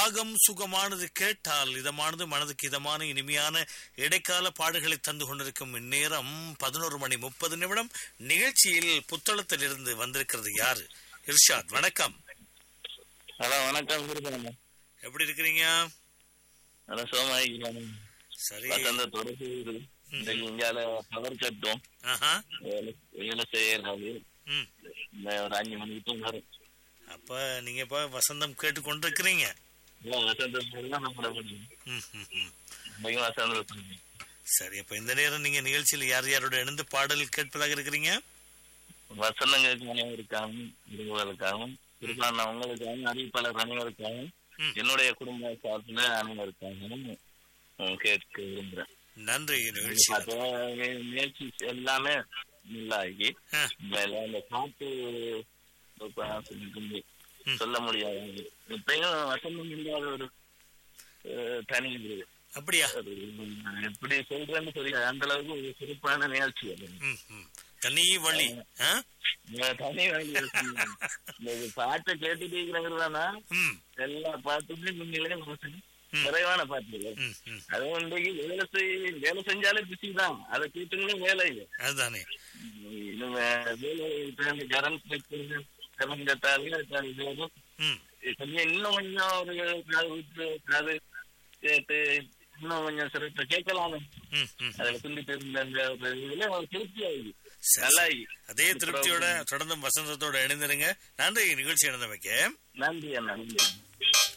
ராகம் சுகமானது கேட்டால் இதமானது மனதுக்கு இதமான இனிமையான இடைக்கால பாடுகளை தந்து கொண்டிருக்கும் இந்நேரம் பதினோரு மணி முப்பது நிமிடம் நிகழ்ச்சியில் புத்தளத்தில் இருந்து வந்திருக்கிறது யாரு இர்ஷாத் வணக்கம் ஹலோ வணக்கம் குருபரங்க எப்படி இருக்கிறீங்க நல்லா சோமாயிக்கிறாங்க சரி வசந்தத்தோட செய்யுது இன்னைக்கு இங்கால பவர் கட்டும் ஆஹா வேலை வேலை செய்யறாது ம் இந்த ஒரு அஞ்சு மணிக்கு தூங்குறோம் அப்ப நீங்க இப்ப வசந்தம் கேட்டு கொண்டிருக்கிறீங்க வசந்தத்துல தான் நம்மள முடியும் ம், ம், ம். இன்னைக்கு வசந்தம் சரி அப்ப இந்த நேரம் நீங்க நிகழ்ச்சியில் யார் யாரோட இணைந்து பாடல் கேட்பதாக இருக்கிறீங்க வசந்தங்களுக்கு அனைவருக்காகவும் இருவர்களுக்காகவும் குறிப்பான அவங்களுக்காகவும் அறிவிப்பாளர் அனைவருக்காகவும் ம். என்னுடைய குடும்ப சார்பில் அனைவருக்காகவும் உம், கேட்க விரும்புறேன் நன்றி நிகழ்ச்சி அப்ப முயற்சி எல்லாமே நல்லாகி ஆ, மேல அந்த காட்டு இப்ப சொல்லிட்டு ம். சொல்ல முடியாது இப்பயும் வசந்தம் இல்லாத ஒரு அஹ், தனி இது. அப்படியா ஒரு, உம், எப்படி சொல்றேன்னு தெரியல அந்த அளவுக்கு ஒரு சிறப்பான நிகழ்ச்சி அது ம், ம். தனி வழி ஆ? இந்த தனி வழி இருக்கு. இந்த பாட்டை கேட்டுட்டு இருக்கிறாங்கன்னா ம், எல்லா பாட்டுமே முன்னிலே மனசுக்கு ம். நிறைவான பாட்டு ம், ம். அது இன்றைக்கு வேலை செய் வேலை செஞ்சாலே பிஸி தான் அதை கேட்டுங்களும் வேலை இல்லை அதுதானே இன்னும் வேலை இப்ப இந்த கரண்ட் கரண்ட் கட்டாலே அது வேணும். ம், கொஞ்சம் இன்னும் கொஞ்சம் ஒரு காது விட்டு காது கேட்டு இன்னும் கொஞ்சம் சிறப்பா கேட்கலாம் ம், ம். அதுல துண்டிட்டு இருந்த அந்த ஒரு இதுல ஒரு திருப்தி ஆகுது சரி. நல்லா ஆகி அதே திருப்தியோட தொடர்ந்து வசந்தத்தோட இணைந்திருங்க நன்றி நிகழ்ச்சி இணைந்தமைக்க நன்றி அண்ணா நன்றி